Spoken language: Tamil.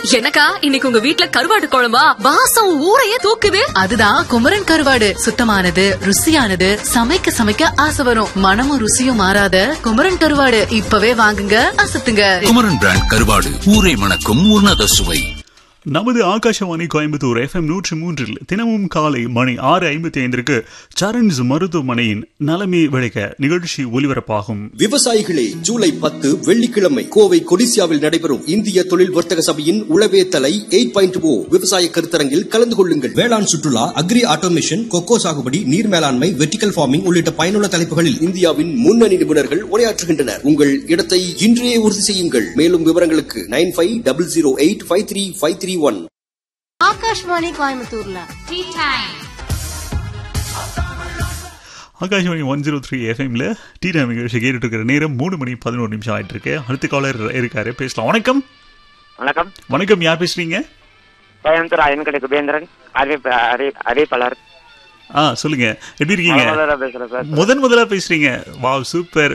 எனக்கா இன்னைக்கு உங்க வீட்ல கருவாடு குழம்பா வாசம் ஊரையே தூக்குது அதுதான் குமரன் கருவாடு சுத்தமானது ருசியானது சமைக்க சமைக்க ஆசை வரும் மனமும் ருசியும் மாறாத குமரன் கருவாடு இப்பவே வாங்குங்க அசத்துங்க குமரன் பிராண்ட் கருவாடு ஊரை மணக்கும் உன்னத சுவை நமது ஆகாஷவாணி கோயம்புத்தூர் எஃப்எம் நூற்றி மூன்றில் தினமும் காலை மணி ஆறு ஐம்பத்தி ஐந்திற்கு சரண்ஸ் மருத்துவமனையின் நலமே விளைக்க நிகழ்ச்சி ஒலிபரப்பாகும் விவசாயிகளே ஜூலை பத்து வெள்ளிக்கிழமை கோவை கொடிசியாவில் நடைபெறும் இந்திய தொழில் வர்த்தக சபையின் உளவே தலை எயிட் பாயிண்ட் ஓ விவசாய கருத்தரங்கில் கலந்து கொள்ளுங்கள் வேளாண் சுற்றுலா அக்ரி ஆட்டோமேஷன் கொக்கோ சாகுபடி நீர் மேலாண்மை வெர்டிகல் ஃபார்மிங் உள்ளிட்ட பயனுள்ள தலைப்புகளில் இந்தியாவின் முன்னணி நிபுணர்கள் உரையாற்றுகின்றனர் உங்கள் இடத்தை இன்றையே உறுதி செய்யுங்கள் மேலும் விவரங்களுக்கு nine five double zero eight five three five three one Akashvani கோயம்புத்தூர்ல ஆகாஷவாணி ஒன் ஜீரோ த்ரீ எஃப்எம்ல டி டைம் நிகழ்ச்சி கேட்டுட்டு இருக்கிற நேரம் மூணு மணி பதினோரு நிமிஷம் ஆயிட்டு இருக்கு அடுத்த காலர் இருக்காரு பேசலாம் வணக்கம் வணக்கம் வணக்கம் யார் பேசுறீங்க கோயம்புத்தூர் அயன்கடை குபேந்திரன் அறிவிப்பு அறி- அறிவிப்பாளர் ஆ சொல்லுங்க எப்படி இருக்கீங்க முதல்ல பேசுறேன் சார் முதன் முதலா பேசுறீங்க வாவ் சூப்பர்